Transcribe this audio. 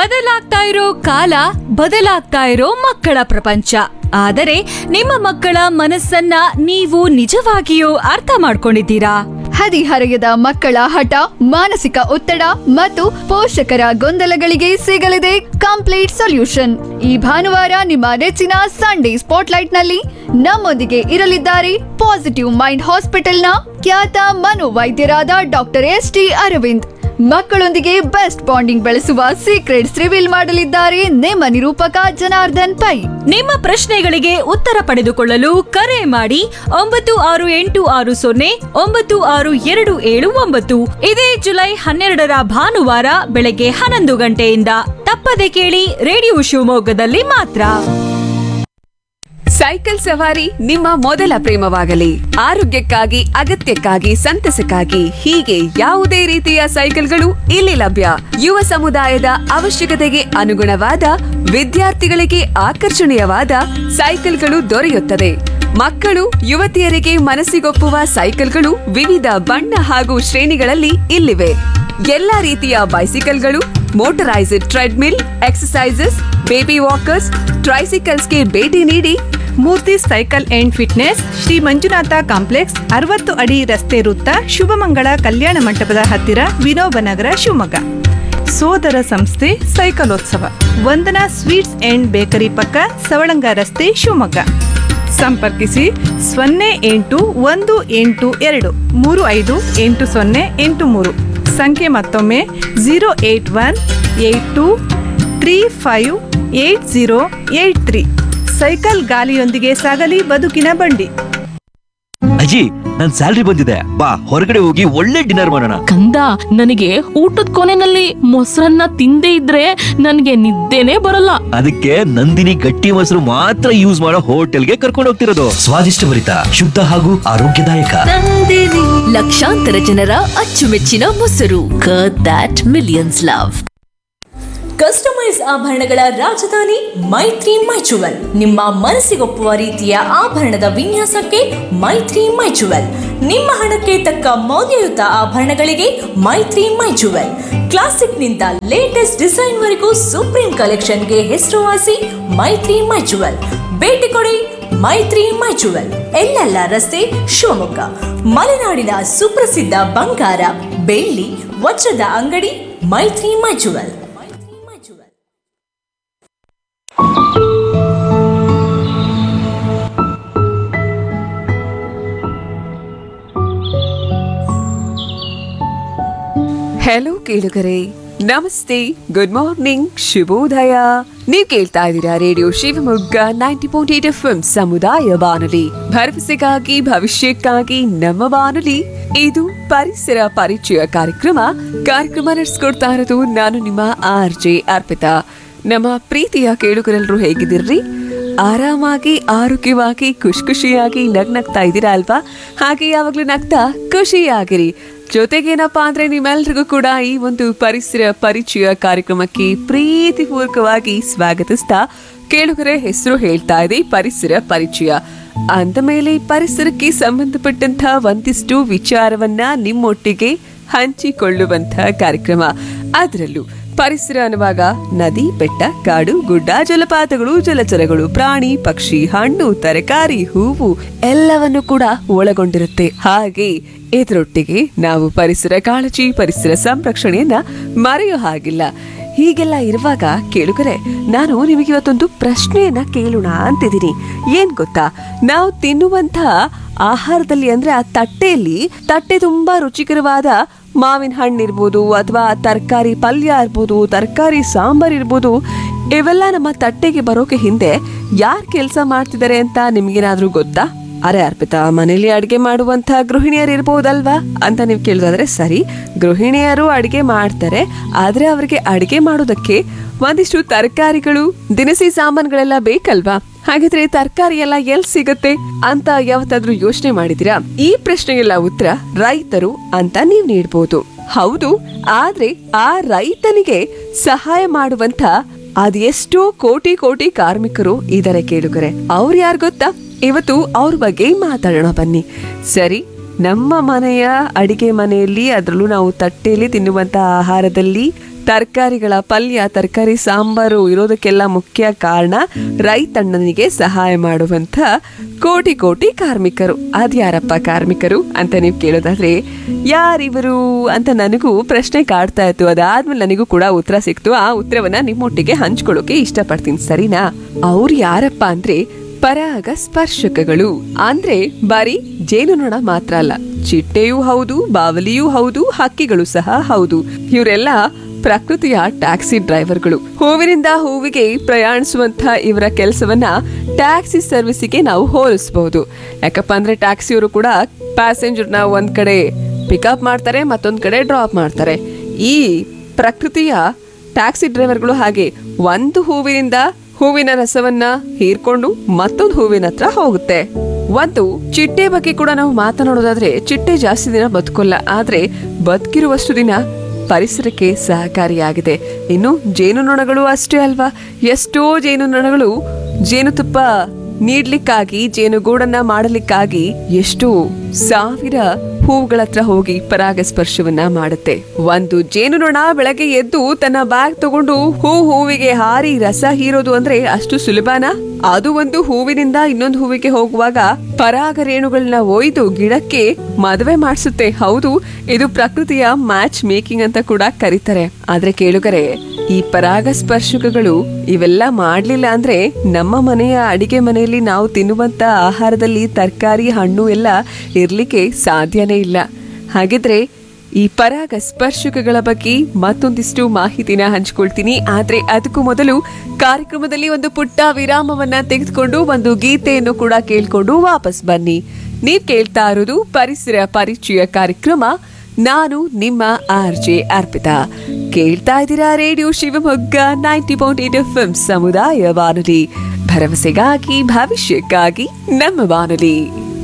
ಬದಲಾಗ್ತಾ ಇರೋ ಕಾಲ ಬದಲಾಗ್ತಾ ಇರೋ ಮಕ್ಕಳ ಪ್ರಪಂಚ ಆದರೆ ನಿಮ್ಮ ಮಕ್ಕಳ ಮನಸ್ಸನ್ನ ನೀವು ನಿಜವಾಗಿಯೂ ಅರ್ಥ ಮಾಡ್ಕೊಂಡಿದ್ದೀರಾ ಹದಿಹರೆಯದ ಮಕ್ಕಳ ಹಠ ಮಾನಸಿಕ ಒತ್ತಡ ಮತ್ತು ಪೋಷಕರ ಗೊಂದಲಗಳಿಗೆ ಸಿಗಲಿದೆ ಕಂಪ್ಲೀಟ್ ಸೊಲ್ಯೂಷನ್ ಈ ಭಾನುವಾರ ನಿಮ್ಮ ನೆಚ್ಚಿನ ಸಂಡೇ ಸ್ಪಾಟ್ಲೈಟ್ ನಲ್ಲಿ ನಮ್ಮೊಂದಿಗೆ ಇರಲಿದ್ದಾರೆ ಪಾಸಿಟಿವ್ ಮೈಂಡ್ ಹಾಸ್ಪಿಟಲ್ನ ಖ್ಯಾತ ಮನೋವೈದ್ಯರಾದ ಡಾಕ್ಟರ್ ಎಸ್ ಟಿ ಅರವಿಂದ್ ಮಕ್ಕಳೊಂದಿಗೆ ಬೆಸ್ಟ್ ಬಾಂಡಿಂಗ್ ಬೆಳೆಸುವ ಸೀಕ್ರೆಟ್ಸ್ ರಿವೀಲ್ ಮಾಡಲಿದ್ದಾರೆ ನಿಮ್ಮ ನಿರೂಪಕ ಜನಾರ್ದನ್ ಪೈ ನಿಮ್ಮ ಪ್ರಶ್ನೆಗಳಿಗೆ ಉತ್ತರ ಪಡೆದುಕೊಳ್ಳಲು ಕರೆ ಮಾಡಿ ಒಂಬತ್ತು ಆರು ಎಂಟು ಆರು ಸೊನ್ನೆ ಒಂಬತ್ತು ಆರು ಎರಡು ಏಳು ಒಂಬತ್ತು ಇದೇ ಜುಲೈ ಹನ್ನೆರಡರ ಭಾನುವಾರ ಬೆಳಗ್ಗೆ ಹನ್ನೊಂದು ಗಂಟೆಯಿಂದ ತಪ್ಪದೆ ಕೇಳಿ ರೇಡಿಯೋ ಶಿವಮೊಗ್ಗದಲ್ಲಿ ಮಾತ್ರ ಸೈಕಲ್ ಸವಾರಿ ನಿಮ್ಮ ಮೊದಲ ಪ್ರೇಮವಾಗಲಿ ಆರೋಗ್ಯಕ್ಕಾಗಿ ಅಗತ್ಯಕ್ಕಾಗಿ ಸಂತಸಕ್ಕಾಗಿ ಹೀಗೆ ಯಾವುದೇ ರೀತಿಯ ಸೈಕಲ್ಗಳು ಇಲ್ಲಿ ಲಭ್ಯ ಯುವ ಸಮುದಾಯದ ಅವಶ್ಯಕತೆಗೆ ಅನುಗುಣವಾದ ವಿದ್ಯಾರ್ಥಿಗಳಿಗೆ ಆಕರ್ಷಣೀಯವಾದ ಸೈಕಲ್ಗಳು ದೊರೆಯುತ್ತದೆ ಮಕ್ಕಳು ಯುವತಿಯರಿಗೆ ಮನಸ್ಸಿಗೊಪ್ಪುವ ಸೈಕಲ್ಗಳು ವಿವಿಧ ಬಣ್ಣ ಹಾಗೂ ಶ್ರೇಣಿಗಳಲ್ಲಿ ಇಲ್ಲಿವೆ ಎಲ್ಲಾ ರೀತಿಯ ಬೈಸಿಕಲ್ಗಳು motorised treadmill exercises baby walkers ಟ್ರೈಸಿಕಲ್ಸ್ಗೆ ಭೇಟಿ ನೀಡಿ Murthy cycle and fitness Shri Manjunatha complex ಅರವತ್ತು ಅಡಿ ರಸ್ತೆ ವೃತ್ತ ಶುಭಮಂಗಳ ಕಲ್ಯಾಣ ಮಂಟಪದ ಹತ್ತಿರ ವಿನೋಬನಗರ ಶಿವಮೊಗ್ಗ ಸೋದರ ಸಂಸ್ಥೆ ಸೈಕಲೋತ್ಸವ ವಂದನಾ ಸ್ವೀಟ್ಸ್ ಅಂಡ್ ಬೇಕರಿ ಪಕ್ಕ ಸವಳಂಗ ರಸ್ತೆ ಶಿವಮೊಗ್ಗ ಸಂಪರ್ಕಿಸಿ ಸೊನ್ನೆ ಎಂಟು ಒಂದು ಎಂಟು ಎರಡು ಮೂರು ಐದು ಎಂಟು ಸೊನ್ನೆ ಎಂಟು ಮೂರು ಸಂಖ್ಯೆ ಮತ್ತೊಮ್ಮೆ zero eight one eight two three five eight zero eight three cycle ಗಾಲಿಯೊಂದಿಗೆ ಸಾಗಲಿ ಬದುಕಿನ ಬಂಡಿ ಅಜ್ಜಿ ನನ್ ಸ್ಯಾಲ್ರಿ ಬಂದಿದೆ ಬಾ ಹೊರಗಡೆ ಹೋಗಿ ಒಳ್ಳೆ ಡಿನ್ನರ್ ಮಾಡೋಣ ಕಂದ ನನಗೆ ಊಟದ ಕೊನೆನಲ್ಲಿ ಮೊಸರನ್ನ ತಿಂದೇ ಇದ್ರೆ ನನಗೆ ನಿದ್ದೆನೇ ಬರಲ್ಲ ಅದಕ್ಕೆ ನಂದಿನಿ ಗಟ್ಟಿ ಮೊಸರು ಮಾತ್ರ ಯೂಸ್ ಮಾಡೋ ಹೋಟೆಲ್ಗೆ ಕರ್ಕೊಂಡು ಹೋಗ್ತಿರೋದು ಸ್ವಾದಿಷ್ಟಭರಿತ ಶುದ್ಧ ಹಾಗೂ ಆರೋಗ್ಯದಾಯಕ ಲಕ್ಷಾಂತರ ಜನರ ಅಚ್ಚುಮೆಚ್ಚಿನ ಮೊಸರು ದಟ್ ಮಿಲಿಯನ್ಸ್ ಲವ್ ಕಸ್ಟಮೈಸ್ ಆಭರಣಗಳ ರಾಜಧಾನಿ ಮೈತ್ರಿ ಮೈಚುವಲ್ ನಿಮ್ಮ ಮನಸ್ಸಿಗೊಪ್ಪುವ ರೀತಿಯ ಆಭರಣದ ವಿನ್ಯಾಸಕ್ಕೆ ಮೈತ್ರಿ ಮೈಚುವಲ್ ನಿಮ್ಮ ಹಣಕ್ಕೆ ತಕ್ಕ ಮೌಲ್ಯಯುತ ಆಭರಣಗಳಿಗೆ ಮೈತ್ರಿ ಮೈಚುವಲ್ ಕ್ಲಾಸಿಕ್ನಿಂದ ಲೇಟೆಸ್ಟ್ ಡಿಸೈನ್ವರೆಗೂ ಸುಪ್ರೀಂ ಕಲೆಕ್ಷನ್ಗೆ ಹೆಸರುವಾಸಿ ಮೈತ್ರಿ ಮೈಚುವಲ್ ಭೇಟಿ ಕೊಡಿ ಮೈತ್ರಿ ಮೈಚುವಲ್ ಎಲ್ಲೆಲ್ಲ ರಸ್ತೆ ಶಿವಮೊಗ್ಗ ಮಲೆನಾಡಿನ ಸುಪ್ರಸಿದ್ಧ ಬಂಗಾರ ಬೆಳ್ಳಿ ವಜ್ರದ ಅಂಗಡಿ ಮೈತ್ರಿ ಮೈಚುವಲ್ ಹೆಲೋ ಕೇಳುಗರೆ ನಮಸ್ತೆ ಗುಡ್ ಮಾರ್ನಿಂಗ್ ಶುಭೋದಯ ನೀವ್ ಕೇಳ್ತಾ ಇದ್ದೀರಾ radio Shivamogga ninety point eight F ಸಮುದಾಯ ಬಾನುಲಿ ಭರವಸೆಗಾಗಿ ಭವಿಷ್ಯಕ್ಕಾಗಿ ನಮ್ಮ ಬಾನುಲಿ ಇದು ಪರಿಸರ ಪರಿಚಯ ಕಾರ್ಯಕ್ರಮ ಕಾರ್ಯಕ್ರಮ ನಡೆಸ್ಕೊಡ್ತಾ ಇರೋದು ನಾನು ನಿಮ್ಮ ಆರ್ ಜೆ ಅರ್ಪಿತಾ ನಮ್ಮ ಪ್ರೀತಿಯ ಕೇಳುಗರೆಲ್ಲರೂ ಹೇಗಿದ್ದೀರ್ರಿ ಆರಾಮಾಗಿ ಆರೋಗ್ಯವಾಗಿ ಖುಷಿ ಖುಷಿಯಾಗಿ ನಗ್ನಗ್ತಾ ಇದ್ದೀರಾ ಅಲ್ವಾ ಹಾಗೆ ಯಾವಾಗ್ಲೂ ನಗ್ತಾ ಖುಷಿಯಾಗಿರಿ ಜೊತೆಗೇನಪ್ಪಾ ಅಂದ್ರೆ ನಿಮ್ಮೆಲ್ರಿಗೂ ಕೂಡ ಈ ಒಂದು ಪರಿಸರ ಪರಿಚಯ ಕಾರ್ಯಕ್ರಮಕ್ಕೆ ಪ್ರೀತಿಪೂರ್ವಕವಾಗಿ ಸ್ವಾಗತಿಸ್ತಾ ಕೇಳುಗರೆ ಹೆಸರು ಹೇಳ್ತಾ ಇದೆ ಪರಿಸರ ಪರಿಚಯ ಅಂದ ಮೇಲೆ ಪರಿಸರಕ್ಕೆ ಸಂಬಂಧಪಟ್ಟಂತ ಒಂದಿಷ್ಟು ವಿಚಾರವನ್ನ ನಿಮ್ಮೊಟ್ಟಿಗೆ ಹಂಚಿಕೊಳ್ಳುವಂತ ಕಾರ್ಯಕ್ರಮ ಅದರಲ್ಲೂ ಪರಿಸರ ಅನ್ನುವಾಗ ನದಿ ಬೆಟ್ಟ ಕಾಡು ಗುಡ್ಡ ಜಲಪಾತಗಳು ಜಲಚರಗಳು ಪ್ರಾಣಿ ಪಕ್ಷಿ ಹಣ್ಣು ತರಕಾರಿ ಹೂವು ಎಲ್ಲವನ್ನು ಕೂಡ ಒಳಗೊಂಡಿರುತ್ತೆ ಹಾಗೆ ಇದರೊಟ್ಟಿಗೆ ನಾವು ಪರಿಸರ ಕಾಳಜಿ ಪರಿಸರ ಸಂರಕ್ಷಣೆಯನ್ನ ಮರೆಯೋ ಹಾಗಿಲ್ಲ ಹೀಗೆಲ್ಲ ಇರುವಾಗ ಕೇಳುಗರೆ ನಾನು ನಿಮಗೆ ಇವತ್ತೊಂದು ಪ್ರಶ್ನೆಯನ್ನ ಕೇಳೋಣ ಅಂತಿದ್ದೀನಿ ಏನ್ ಗೊತ್ತಾ ನಾವು ತಿನ್ನುವಂತಹ ಆಹಾರದಲ್ಲಿ ಅಂದ್ರೆ ಆ ತಟ್ಟೆಯಲ್ಲಿ ತಟ್ಟೆ ತುಂಬಾ ರುಚಿಕರವಾದ ಮಾವಿನ ಹಣ್ಣು ಇರ್ಬೋದು ಅಥವಾ ತರಕಾರಿ ಪಲ್ಯ ಇರ್ಬೋದು ತರಕಾರಿ ಸಾಂಬಾರ್ ಇರ್ಬೋದು ಇವೆಲ್ಲ ನಮ್ಮ ತಟ್ಟೆಗೆ ಬರೋಕೆ ಹಿಂದೆ ಯಾರು ಕೆಲಸ ಮಾಡ್ತಿದ್ದಾರೆ ಅಂತ ನಿಮ್ಗೇನಾದ್ರೂ ಗೊತ್ತಾ ಅರೆ ಅರ್ಪಿತಾ ಮನೇಲಿ ಅಡಿಗೆ ಮಾಡುವಂತ ಗೃಹಿಣಿಯರು ಇರ್ಬೋದಲ್ವಾ ಅಂತ ನೀವು ಕೇಳಿದ್ರೆ ಸರಿ ಗೃಹಿಣಿಯರು ಅಡಿಗೆ ಮಾಡ್ತಾರೆ ಆದ್ರೆ ಅವರಿಗೆ ಅಡಿಗೆ ಮಾಡೋದಕ್ಕೆ ಒಂದಿಷ್ಟು ತರಕಾರಿಗಳು ದಿನಸಿ ಸಾಮಾನುಗಳೆಲ್ಲ ಬೇಕಲ್ವಾ ಹಾಗಿದ್ರೆ ತರಕಾರಿ ಎಲ್ಲ ಎಲ್ ಸಿಗತ್ತೆ ಅಂತ ಯಾವತ್ತಾದ್ರೂ ಯೋಚನೆ ಮಾಡಿದಿರಾ ಈ ಪ್ರಶ್ನೆಗೆಲ್ಲ ಉತ್ತರ ರೈತರು ಅಂತ ನೀವ್ ನೀಡ್ಬೋದು ಹೌದು ಆದ್ರೆ ಆ ರೈತನಿಗೆ ಸಹಾಯ ಮಾಡುವಂತ ಅದೆಷ್ಟೋ ಕೋಟಿ ಕೋಟಿ ಕಾರ್ಮಿಕರು ಇದಾರೆ ಕೇಳುಗರೆ ಅವ್ರು ಯಾರು ಗೊತ್ತಾ ಇವತ್ತು ಅವ್ರ ಬಗ್ಗೆ ಮಾತಾಡೋಣ ಬನ್ನಿ ಸರಿ ನಮ್ಮ ಮನೆಯ ಅಡಿಗೆ ಮನೆಯಲ್ಲಿ ಅದರಲ್ಲೂ ನಾವು ತಟ್ಟೆಯಲ್ಲಿ ತಿನ್ನುವಂತ ಆಹಾರದಲ್ಲಿ ತರಕಾರಿಗಳ ಪಲ್ಯ ತರಕಾರಿ ಸಾಂಬಾರು ಇರೋದಕ್ಕೆಲ್ಲ ಮುಖ್ಯ ಕಾರಣ ರೈತಣ್ಣನಿಗೆ ಸಹಾಯ ಮಾಡುವಂತ ಕೋಟಿ ಕೋಟಿ ಕಾರ್ಮಿಕರು ಅದ್ಯಾರಪ್ಪ ಕಾರ್ಮಿಕರು ಅಂತ ನೀವು ಕೇಳೋದಾದ್ರೆ ಯಾರಿವರು ಅಂತ ನನಗೂ ಪ್ರಶ್ನೆ ಕಾಡ್ತಾ ಇತ್ತು ಅದಾದ್ಮೇಲೆ ನನಗೂ ಕೂಡ ಉತ್ತರ ಸಿಕ್ತು ಆ ಉತ್ತರವನ್ನ ನಿಮ್ಮೊಟ್ಟಿಗೆ ಹಂಚ್ಕೊಳ್ಳೋಕೆ ಇಷ್ಟಪಡ್ತೀನಿ ಸರಿನಾ ಅವ್ರು ಯಾರಪ್ಪ ಅಂದ್ರೆ ಪರಾಗ ಸ್ಪರ್ಶಕಗಳು ಅಂದ್ರೆ ಬರೀ ಜೇನುನೊಣ ಮಾತ್ರ ಅಲ್ಲ ಚಿಟ್ಟೆಯೂ ಹೌದು ಬಾವಲಿಯೂ ಹೌದು ಹಕ್ಕಿಗಳು ಸಹ ಹೌದು ಇವರೆಲ್ಲ ಪ್ರಕೃತಿಯ ಟ್ಯಾಕ್ಸಿ ಡ್ರೈವರ್ಗಳು ಹೂವಿನಿಂದ ಹೂವಿಗೆ ಪ್ರಯಾಣಿಸುವಂತ ಇವರ ಕೆಲಸವನ್ನ ಟ್ಯಾಕ್ಸಿ ಸರ್ವಿಸಿಗೆ ನಾವು ಹೋಲಿಸಬಹುದು ಯಾಕಪ್ಪ ಅಂದ್ರೆ ಟ್ಯಾಕ್ಸಿಯವರು ಕೂಡ ಪ್ಯಾಸೆಂಜರ್ನ ಒಂದ್ ಕಡೆ ಪಿಕಪ್ ಮಾಡ್ತಾರೆ ಮತ್ತೊಂದ್ ಕಡೆ ಡ್ರಾಪ್ ಮಾಡ್ತಾರೆ ಈ ಪ್ರಕೃತಿಯ ಟ್ಯಾಕ್ಸಿ ಡ್ರೈವರ್ಗಳು ಹಾಗೆ ಒಂದು ಹೂವಿನಿಂದ ಹೂವಿನ ರಸವನ್ನ ಹೀರ್ಕೊಂಡು ಮತ್ತೊಂದು ಹೂವಿನ ಹತ್ರ ಹೋಗುತ್ತೆ ಒಂದು ಚಿಟ್ಟೆ ಬಗ್ಗೆ ಕೂಡ ನಾವು ಮಾತನಾಡೋದಾದ್ರೆ ಚಿಟ್ಟೆ ಜಾಸ್ತಿ ದಿನ ಬದುಕೋಲ್ಲ ಆದ್ರೆ ಬದುಕಿರುವಷ್ಟು ದಿನ ಪರಿಸರಕ್ಕೆ ಸಹಕಾರಿಯಾಗಿದೆ ಇನ್ನು ಜೇನುನೊಣಗಳು ಅಷ್ಟೇ ಅಲ್ವಾ ಎಷ್ಟೋ ಜೇನುನೊಣಗಳು ಜೇನುತುಪ್ಪ ನೀಡ್ಲಿಕ್ಕಾಗಿ ಜೇನುಗೂಡನ್ನ ಮಾಡಲಿಕ್ಕಾಗಿ ಎಷ್ಟು ಸಾವಿರ ಹೂವುಗಳ ಹತ್ರ ಹೋಗಿ ಪರಾಗಸ್ಪರ್ಶವನ್ನ ಮಾಡುತ್ತೆ ಒಂದು ಜೇನುನೊಣ ಬೆಳಗ್ಗೆ ಎದ್ದು ತನ್ನ ಬ್ಯಾಗ್ ತಗೊಂಡು ಹೂ ಹೂವಿಗೆ ಹಾರಿ ರಸ ಹೀರೋದು ಅಂದ್ರೆ ಅಷ್ಟು ಸುಲಭನಾ ಅದು ಒಂದು ಹೂವಿನಿಂದ ಇನ್ನೊಂದು ಹೂವಿಗೆ ಹೋಗುವಾಗ ಪರಾಗ ರೇಣುಗಳನ್ನ ಒಯ್ದು ಗಿಡಕ್ಕೆ ಮದುವೆ ಮಾಡಿಸುತ್ತೆ ಹೌದು ಇದು ಪ್ರಕೃತಿಯ ಮ್ಯಾಚ್ ಮೇಕಿಂಗ್ ಅಂತ ಕೂಡ ಕರೀತಾರೆ ಆದ್ರೆ ಕೇಳುಗರೆ ಈ ಪರಾಗಸ್ಪರ್ಶಕಗಳು ಇವೆಲ್ಲ ಮಾಡ್ಲಿಲ್ಲ ಅಂದ್ರೆ ನಮ್ಮ ಮನೆಯ ಅಡಿಗೆ ಮನೆಯಲ್ಲಿ ನಾವು ತಿನ್ನುವಂತ ಆಹಾರದಲ್ಲಿ ತರಕಾರಿ ಹಣ್ಣು ಎಲ್ಲ ಇರ್ಲಿಕ್ಕೆ ಸಾಧ್ಯನೇ ಇಲ್ಲ ಹಾಗಿದ್ರೆ ಈ ಪರಾಗ ಸ್ಪರ್ಶಕಗಳ ಬಗ್ಗೆ ಮತ್ತೊಂದಿಷ್ಟು ಮಾಹಿತಿನ ಹಂಚ್ಕೊಳ್ತೀನಿ ಆದ್ರೆ ಅದಕ್ಕೂ ಮೊದಲು ಕಾರ್ಯಕ್ರಮದಲ್ಲಿ ಒಂದು ಪುಟ್ಟ ವಿರಾಮವನ್ನ ತೆಗೆದುಕೊಂಡು ಒಂದು ಗೀತೆಯನ್ನು ಕೂಡ ಕೇಳ್ಕೊಂಡು ವಾಪಸ್ ಬನ್ನಿ ನೀವ್ ಕೇಳ್ತಾ ಇರೋದು ಪರಿಸರ ಪರಿಚಯ ಕಾರ್ಯಕ್ರಮ ನಾನು ನಿಮ್ಮ ಆರ್ ಜೆ ಅರ್ಪಿತಾ ಕೇಳ್ತಾ ಇದ್ದೀರಾ radio Shivamogga ninety point eight F ಸಮುದಾಯ ಬಾನುಲಿ ಭರವಸೆಗಾಗಿ ಭವಿಷ್ಯಕ್ಕಾಗಿ ನಮ್ಮ ಬಾನುಲಿ